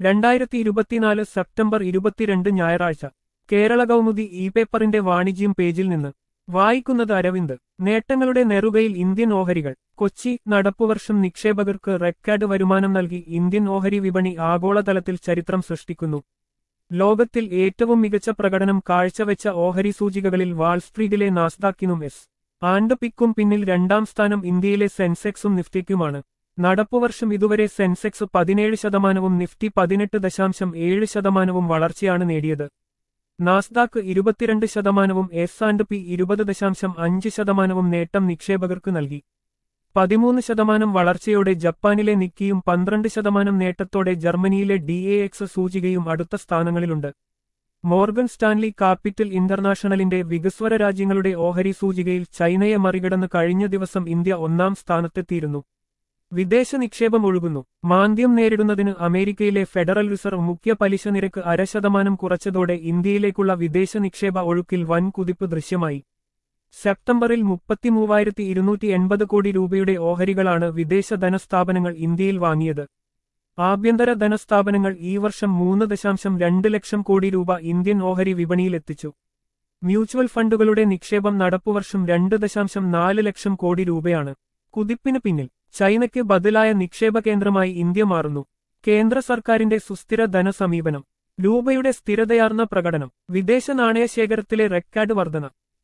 രണ്ടായിരത്തി ഇരുപത്തിനാല് സെപ്റ്റംബർ ഇരുപത്തിരണ്ട് ഞായറാഴ്ച കേരള കൗമുദി ഇ പേപ്പറിന്റെ വാണിജ്യം പേജിൽ നിന്ന് വായിക്കുന്നത് അരവിന്ദ് നേട്ടങ്ങളുടെ നെറുകയിൽ ഇന്ത്യൻ ഓഹരികൾ കൊച്ചി നടപ്പുവർഷം നിക്ഷേപകർക്ക് റെക്കോർഡ് വരുമാനം നൽകി ഇന്ത്യൻ ഓഹരി വിപണി ആഗോളതലത്തിൽ ചരിത്രം സൃഷ്ടിക്കുന്നു ലോകത്തിൽ ഏറ്റവും മികച്ച പ്രകടനം കാഴ്ചവെച്ച ഓഹരി സൂചികകളിൽ വാൾസ്ട്രീറ്റിലെ നാസ്ദാക്കിനും എസ് ആൻഡ് പിക്കും പിന്നിൽ രണ്ടാം സ്ഥാനം ഇന്ത്യയിലെ സെൻസെക്സും നിഫ്റ്റിക്കുമാണ് നടപ്പുവർഷം ഇതുവരെ സെൻസെക്സ് പതിനേഴ് ശതമാനവും നിഫ്റ്റി പതിനെട്ട് ദശാംശം ഏഴ് ശതമാനവും വളർച്ചയാണ് നേടിയത് നാസ്ദാക്ക് ഇരുപത്തിരണ്ട് ശതമാനവും എസ് ആൻഡ് പി ഇരുപത് ദശാംശം അഞ്ച് ശതമാനവും നേട്ടം നിക്ഷേപകർക്ക് നൽകി പതിമൂന്ന് ശതമാനം വളർച്ചയോടെ ജപ്പാനിലെ നിക്കിയും പന്ത്രണ്ട് ശതമാനം നേട്ടത്തോടെ ജർമ്മനിയിലെ ഡി എ എക്സ് സൂചികയും അടുത്ത സ്ഥാനങ്ങളിലുണ്ട് മോർഗൻ സ്റ്റാൻലി കാപ്പിറ്റൽ ഇന്റർനാഷണലിന്റെ വികസ്വര രാജ്യങ്ങളുടെ ഓഹരി സൂചികയിൽ ചൈനയെ മറികടന്ന് കഴിഞ്ഞ ദിവസം ഇന്ത്യ ഒന്നാം സ്ഥാനത്തെത്തിയിരുന്നു വിദേശ നിക്ഷേപം ഒഴുകുന്നു മാന്ദ്യം നേരിടുന്നതിന് അമേരിക്കയിലെ ഫെഡറൽ റിസർവ് മുഖ്യ പലിശ നിരക്ക് അര ശതമാനം കുറച്ചതോടെ ഇന്ത്യയിലേക്കുള്ള വിദേശ നിക്ഷേപ ഒഴുക്കിൽ വൻ കുതിപ്പ് ദൃശ്യമായി സെപ്റ്റംബറിൽ മുപ്പത്തിമൂവായിരത്തി ഇരുന്നൂറ്റി എൺപത് കോടി രൂപയുടെ ഓഹരികളാണ് വിദേശ ധനസ്ഥാപനങ്ങൾ ഇന്ത്യയിൽ വാങ്ങിയത് ആഭ്യന്തര ധനസ്ഥാപനങ്ങൾ ഈ വർഷം മൂന്ന് ദശാംശം രണ്ട് ലക്ഷം കോടി രൂപ ഇന്ത്യൻ ഓഹരി വിപണിയിലെത്തിച്ചു മ്യൂച്വൽ ഫണ്ടുകളുടെ നിക്ഷേപം നടപ്പുവർഷം രണ്ട് ദശാംശം നാല് ലക്ഷം കോടി രൂപയാണ് കുതിപ്പിന് പിന്നിൽ ചൈനയ്ക്ക് ബദലായ നിക്ഷേപ കേന്ദ്രമായി ഇന്ത്യ മാറുന്നു കേന്ദ്ര സർക്കാരിന്റെ സുസ്ഥിര ധനസമീപനം രൂപയുടെ സ്ഥിരതയാർന്ന പ്രകടനം വിദേശ നാണയശേഖരത്തിലെ റെക്കോർഡ് വർധന